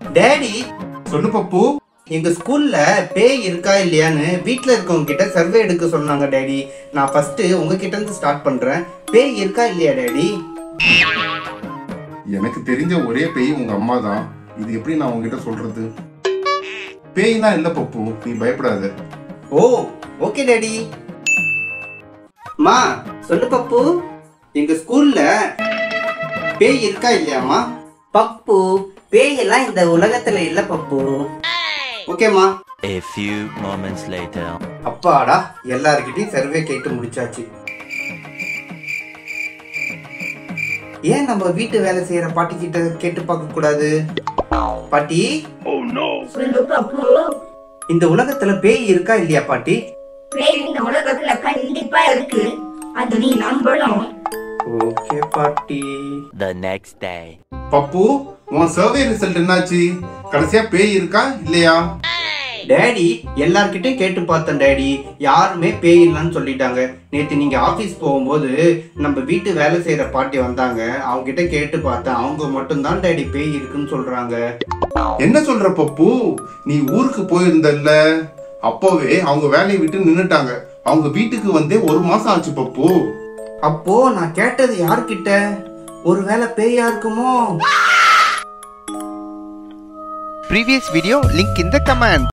Daddy சொல்லு பப்பு எங்க ஸ்கூல்ல பேய் இருக்கா இல்லையான்னு வீட்ல இருக்கவங்க கிட்ட சர்வே எடுக்க சொன்னாங்க டேடி நான் ஃபர்ஸ்ட் உங்ககிட்ட இருந்து ஸ்டார்ட் பண்றேன் பேய் இருக்கா இல்லையா டேடி எனக்கு தெரிஞ்ச ஒரே பேய் உங்க அம்மா தான் இது எப்படி நான் உங்ககிட்ட சொல்றது பேய்னா இல்ல பப்பு நீ பயப்படாத ஓ ஓகே டேடி மா சொல்லு பப்பு எங்க ஸ்கூல்ல பேய் இருக்கா இல்லையாம்மா பப்பு பேயெல்லாம் இந்த உலகத்துல இல்ல பப்பு ஓகேம்மா A few moments later. அப்பாடா எல்லார்கிட்டயும் சர்வே கேட்டு முடிச்சாச்சு ஏன் நம்ம வீட்டு வேலை செய்யற பாட்டி கிட்ட கேட்டு பார்க்க கூடாது பாட்டி சொல்லு பப்பு இந்த உலகத்துல பேய் இருக்கா இல்லையா பாட்டி பேய் இந்த உலகத்துல கண்டிப்பா இருக்கு அது நீ நம்பணும் ஓகே பாட்டி The next day. பப்பு உன் சர்வே ரிசல்ட் என்னாச்சு கடைசியா பேய் இருக்கா இல்லையா டேடி எல்லார்கிட்டயும் கேட்டு பார்த்தேன் டேடி யாருமே பேய் இல்லைன்னு சொல்லிட்டாங்க நேத்து நீங்க ஆபீஸ் போகும்போது நம்ம வீட்டு வேலை செய்யற பாட்டி வந்தாங்க அவங்க கிட்ட கேட்டு பார்த்தேன் அவங்க மட்டும்தான் டேடி பேய் இருக்குன்னு சொல்றாங்க என்ன சொல்ற பப்பு நீ ஊருக்கு போயிருந்தல்ல அப்போவே அவங்க வேலையை விட்டு நின்னுட்டாங்க அவங்க வீட்டுக்கு வந்தே ஒரு மாசம் ஆச்சு பப்பு அப்போ நான் கேட்டது யார்கிட்ட ஒருவேளை பேயா இருக்குமோ Previous video link in the command.